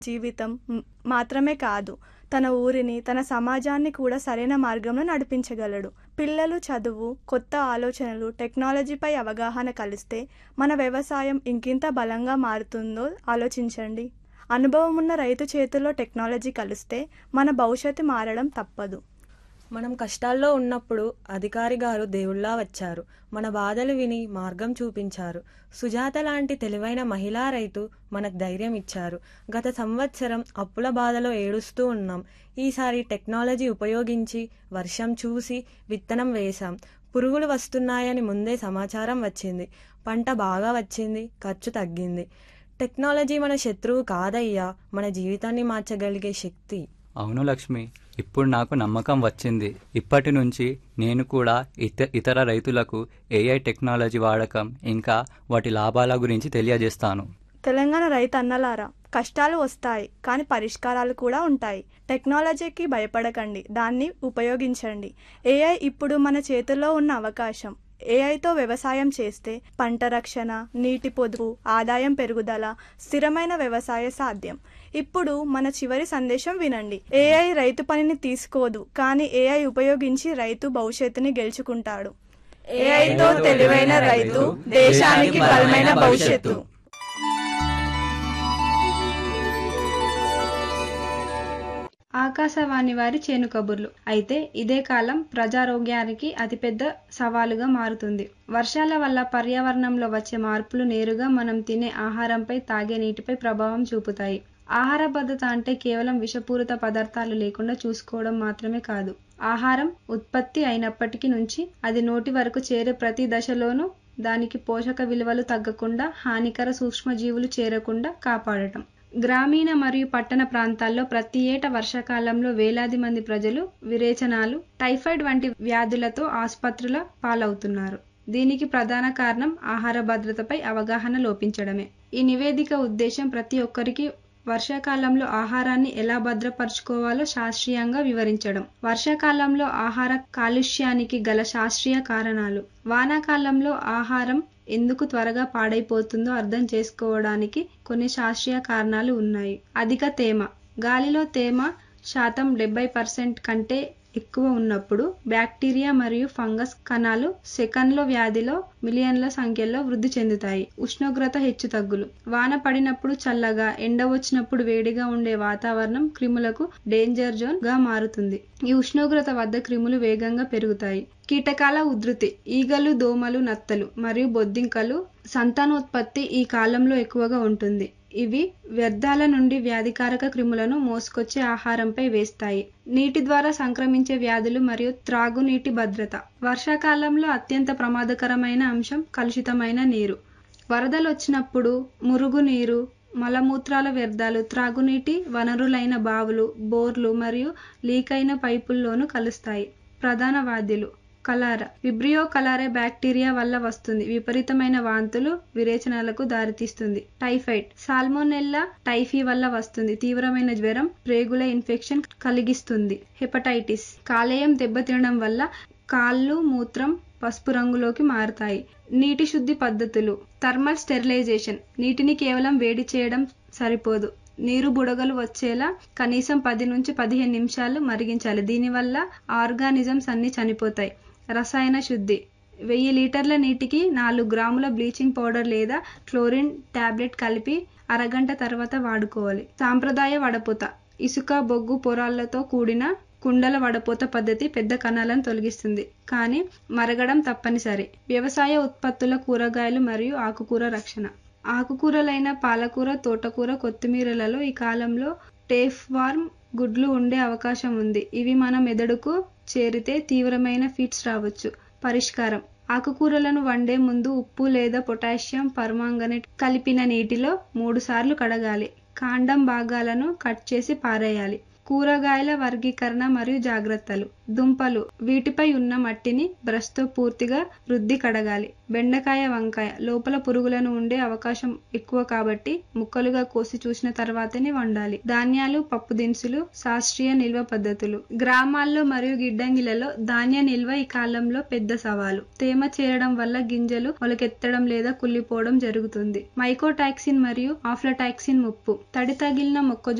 జీవితం మ్, మాత్రమే కాదు తన ఊరిని తన సమాజాన్ని కూడా సరైన మార్గంలో నడిపించగలడు పిల్లలు చదువు కొత్త ఆలోచనలు టెక్నాలజీపై అవగాహన కలిస్తే మన వ్యవసాయం ఇంకింత బలంగా మారుతుందో ఆలోచించండి అనుభవం ఉన్న రైతు చేతుల్లో టెక్నాలజీ కలిస్తే మన భవిష్యత్తు మారడం తప్పదు మనం కష్టాల్లో ఉన్నప్పుడు అధికారి గారు దేవుళ్లా వచ్చారు మన బాధలు విని మార్గం చూపించారు సుజాత లాంటి తెలివైన మహిళా రైతు మనకు ధైర్యం ఇచ్చారు గత సంవత్సరం అప్పుల బాధలో ఏడుస్తూ ఉన్నాం ఈసారి టెక్నాలజీ ఉపయోగించి వర్షం చూసి విత్తనం వేశాం పురుగులు వస్తున్నాయని ముందే సమాచారం వచ్చింది పంట బాగా వచ్చింది ఖర్చు తగ్గింది టెక్నాలజీ మన శత్రువు కాదయ్యా మన జీవితాన్ని మార్చగలిగే శక్తి అవును లక్ష్మి ఇప్పుడు నాకు నమ్మకం వచ్చింది ఇప్పటి నుంచి నేను కూడా ఇత ఇతర రైతులకు ఏఐ టెక్నాలజీ వాడకం ఇంకా వాటి లాభాల గురించి తెలియజేస్తాను తెలంగాణ రైతు అన్నలారా కష్టాలు వస్తాయి కానీ పరిష్కారాలు కూడా ఉంటాయి టెక్నాలజీకి భయపడకండి దాన్ని ఉపయోగించండి ఏఐ ఇప్పుడు మన చేతుల్లో ఉన్న అవకాశం ఏఐతో వ్యవసాయం చేస్తే పంట రక్షణ నీటి పొదుపు ఆదాయం పెరుగుదల స్థిరమైన వ్యవసాయ సాధ్యం ఇప్పుడు మన చివరి సందేశం వినండి ఏఐ రైతు పనిని తీసుకోదు కానీ ఏఐ ఉపయోగించి రైతు భవిష్యత్తుని గెలుచుకుంటాడు ఏఐతో తెలివైన రైతు దేశానికి బలమైన భవిష్యత్తు ఆకాశవాణి వారి చేను కబుర్లు అయితే ఇదే కాలం ప్రజారోగ్యానికి అతిపెద్ద సవాలుగా మారుతుంది వర్షాల వల్ల పర్యావరణంలో వచ్చే మార్పులు నేరుగా మనం తినే ఆహారంపై తాగే నీటిపై ప్రభావం చూపుతాయి ఆహార భద్రత అంటే కేవలం విషపూరిత పదార్థాలు లేకుండా చూసుకోవడం మాత్రమే కాదు ఆహారం ఉత్పత్తి అయినప్పటికీ నుంచి అది నోటి వరకు చేరే ప్రతి దశలోనూ దానికి పోషక విలువలు తగ్గకుండా హానికర సూక్ష్మజీవులు చేరకుండా కాపాడటం గ్రామీణ మరియు పట్టణ ప్రాంతాల్లో ప్రతి ఏటా వర్షాకాలంలో వేలాది మంది ప్రజలు విరేచనాలు టైఫాయిడ్ వంటి వ్యాధులతో ఆసుపత్రుల పాలవుతున్నారు దీనికి ప్రధాన కారణం ఆహార భద్రతపై అవగాహన లోపించడమే ఈ నివేదిక ఉద్దేశం ప్రతి ఒక్కరికి వర్షాకాలంలో ఆహారాన్ని ఎలా భద్రపరుచుకోవాలో శాస్త్రీయంగా వివరించడం వర్షాకాలంలో ఆహార కాలుష్యానికి గల శాస్త్రీయ కారణాలు వానాకాలంలో ఆహారం ఎందుకు త్వరగా పాడైపోతుందో అర్థం చేసుకోవడానికి కొన్ని శాస్త్రీయ కారణాలు ఉన్నాయి అధిక తేమ గాలిలో తేమ శాతం డెబ్బై పర్సెంట్ కంటే ఎక్కువ ఉన్నప్పుడు బ్యాక్టీరియా మరియు ఫంగస్ కణాలు సెకన్లో వ్యాధిలో మిలియన్ల సంఖ్యలో వృద్ధి చెందుతాయి ఉష్ణోగ్రత హెచ్చుతగ్గులు వాన పడినప్పుడు చల్లగా ఎండ వచ్చినప్పుడు వేడిగా ఉండే వాతావరణం క్రిములకు డేంజర్ జోన్ గా మారుతుంది ఈ ఉష్ణోగ్రత వద్ద క్రిములు వేగంగా పెరుగుతాయి కీటకాల ఉధృతి ఈగలు దోమలు నత్తలు మరియు బొద్దింకలు సంతానోత్పత్తి ఈ కాలంలో ఎక్కువగా ఉంటుంది ఇవి వ్యర్థాల నుండి వ్యాధికారక క్రిములను మోసుకొచ్చే ఆహారంపై వేస్తాయి నీటి ద్వారా సంక్రమించే వ్యాధులు మరియు త్రాగునీటి భద్రత వర్షాకాలంలో అత్యంత ప్రమాదకరమైన అంశం కలుషితమైన నీరు వరదలు వచ్చినప్పుడు మురుగునీరు మలమూత్రాల వ్యర్థాలు త్రాగునీటి వనరులైన బావులు బోర్లు మరియు లీక్ అయిన పైపుల్లోనూ కలుస్తాయి ప్రధాన వ్యాధులు కలారా విబ్రియో కలారే బ్యాక్టీరియా వల్ల వస్తుంది విపరీతమైన వాంతులు విరేచనాలకు దారితీస్తుంది టైఫాయిడ్ సాల్మోనెల్లా టైఫీ వల్ల వస్తుంది తీవ్రమైన జ్వరం ప్రేగుల ఇన్ఫెక్షన్ కలిగిస్తుంది హెపటైటిస్ కాలేయం దెబ్బతినడం వల్ల కాళ్ళు మూత్రం పసుపు రంగులోకి మారుతాయి నీటి శుద్ధి పద్ధతులు థర్మల్ స్టెరిలైజేషన్ నీటిని కేవలం వేడి చేయడం సరిపోదు నీరు బుడగలు వచ్చేలా కనీసం పది నుంచి పదిహేను నిమిషాలు మరిగించాలి దీనివల్ల ఆర్గానిజమ్స్ అన్ని చనిపోతాయి రసాయన శుద్ధి వెయ్యి లీటర్ల నీటికి నాలుగు గ్రాముల బ్లీచింగ్ పౌడర్ లేదా క్లోరిన్ టాబ్లెట్ కలిపి అరగంట తర్వాత వాడుకోవాలి సాంప్రదాయ వడపోత ఇసుక బొగ్గు పొరాళ్లతో కూడిన కుండల వడపోత పద్ధతి పెద్ద కణాలను తొలగిస్తుంది కానీ మరగడం తప్పనిసరి వ్యవసాయ ఉత్పత్తుల కూరగాయలు మరియు ఆకుకూర రక్షణ ఆకుకూరలైన పాలకూర తోటకూర కొత్తిమీరలలో ఈ కాలంలో టేఫ్ వార్మ్ గుడ్లు ఉండే అవకాశం ఉంది ఇవి మన మెదడుకు చేరితే తీవ్రమైన ఫిట్స్ రావచ్చు పరిష్కారం ఆకుకూరలను వండే ముందు ఉప్పు లేదా పొటాషియం పర్మాంగనేట్ కలిపిన నీటిలో మూడు సార్లు కడగాలి కాండం భాగాలను కట్ చేసి పారేయాలి కూరగాయల వర్గీకరణ మరియు జాగ్రత్తలు దుంపలు వీటిపై ఉన్న మట్టిని బ్రష్తో పూర్తిగా రుద్ది కడగాలి బెండకాయ వంకాయ లోపల పురుగులను ఉండే అవకాశం ఎక్కువ కాబట్టి ముక్కలుగా కోసి చూసిన తర్వాతనే వండాలి ధాన్యాలు పప్పు దినుసులు శాస్త్రీయ నిల్వ పద్ధతులు గ్రామాల్లో మరియు గిడ్డంగిలలో ధాన్య నిల్వ ఈ కాలంలో పెద్ద సవాలు తేమ చేరడం వల్ల గింజలు మొలకెత్తడం లేదా కుళ్ళిపోవడం జరుగుతుంది మైకోటాక్సిన్ మరియు ఆఫ్లటాక్సిన్ ముప్పు తడి తగిలిన మొక్కజొన్న